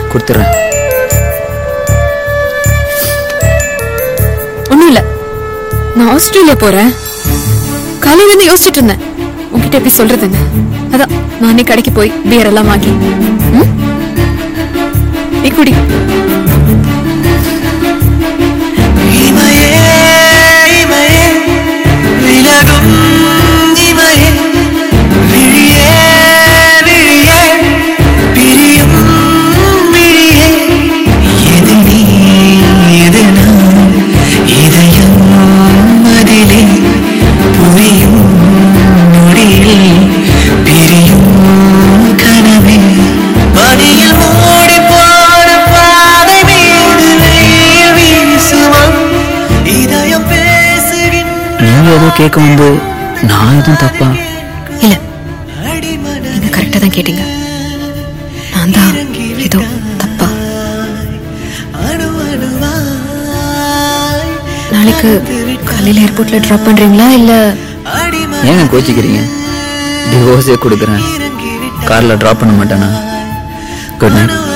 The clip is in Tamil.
கொடுத்துட்றேன் ஒண்ணும் இல்ல நான் ஆஸ்திரேலியா போறேன் காலையில இருந்து யோசிச்சுட்டு இருந்தேன் உன்கிட்ட எப்படி சொல்றதுன்னு அதான் நானே கடைக்கு போய் பியர் எல்லாம் வாங்கி ம்? நீ குடி இமையே இமையே விலகும் இமையே விழியே விழியே பிரியும் விழியே எது நீ எது நான் இதயம் அதிலே புரியும் நொடியில் பிரியும் கனவே மடியில் மூடி போன பாதை மீது வெயில் வீசுமா இதயம் பேசுகின்ற நீங்க ஏதோ கேட்க வந்து நான் எதுவும் தப்பா இல்ல அடிமன நீங்க கரெக்டா தான் கேட்டீங்க நான் தான் ஏதோ தப்பா அணு அணுவாய் நாளைக்கு காலையில ஏர்போர்ட்ல டிராப் பண்றீங்களா இல்ல அடிமன ஏங்க கோச்சிக்கிறீங்க டிவோர்ஸே கொடுக்குறேன் கார்ல டிராப் பண்ண மாட்டேனா குட் நைட்